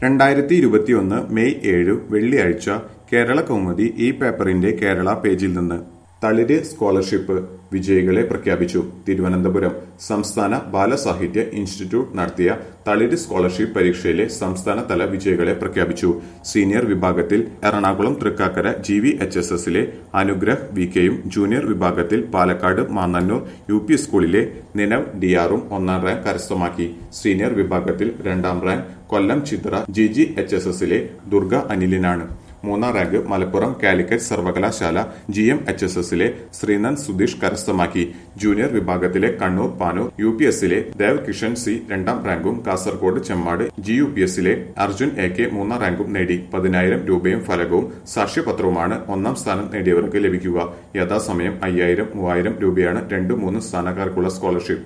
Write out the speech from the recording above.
രണ്ടായിരത്തി ഇരുപത്തിയൊന്ന് മെയ് ഏഴ് വെള്ളിയാഴ്ച കേരള കൗമുദി ഈ പേപ്പറിന്റെ കേരള പേജിൽ നിന്ന് തളിര് സ്കോളർഷിപ്പ് വിജയികളെ പ്രഖ്യാപിച്ചു തിരുവനന്തപുരം സംസ്ഥാന ബാലസാഹിത്യ ഇൻസ്റ്റിറ്റ്യൂട്ട് നടത്തിയ തളിര് സ്കോളർഷിപ്പ് പരീക്ഷയിലെ സംസ്ഥാനതല വിജയികളെ പ്രഖ്യാപിച്ചു സീനിയർ വിഭാഗത്തിൽ Ernakulam Thrikkakara G V H S എസിലെ അനുഗ്രഹ് വി കെയും ജൂനിയർ വിഭാഗത്തിൽ പാലക്കാട് മാന്നന്നൂർ യു പി സ്കൂളിലെ നിനവ് ഡിയാറും ഒന്നാം റാങ്ക് കരസ്ഥമാക്കി സീനിയർ വിഭാഗത്തിൽ രണ്ടാം rank Kollam Chithra G G H S എസിലെ ദുർഗ അനിലിനാണ് മൂന്നാം റാങ്ക് മലപ്പുറം കാലിക്കറ്റ് സർവകലാശാല ജി എം എച്ച് എസ് എസിലെ ശ്രീനന്ദ് സുധീഷ് കരസ്ഥമാക്കി ജൂനിയർ വിഭാഗത്തിലെ കണ്ണൂർ പാനൂർ യു പി എസിലെ ദേവ് കിഷൻ സി രണ്ടാം റാങ്കും Kasaragod Chemmad G U P എസിലെ അർജുൻ എ കെ മൂന്നാം റാങ്കും നേടി പതിനായിരം രൂപയും ഫലകവും സാക്ഷ്യപത്രവുമാണ് ഒന്നാം സ്ഥാനം നേടിയവർക്ക് ലഭിക്കുക യഥാസമയം അയ്യായിരം മൂവായിരം രൂപയാണ് രണ്ട് മൂന്ന് സ്ഥാനക്കാർക്കുള്ള സ്കോളർഷിപ്പ്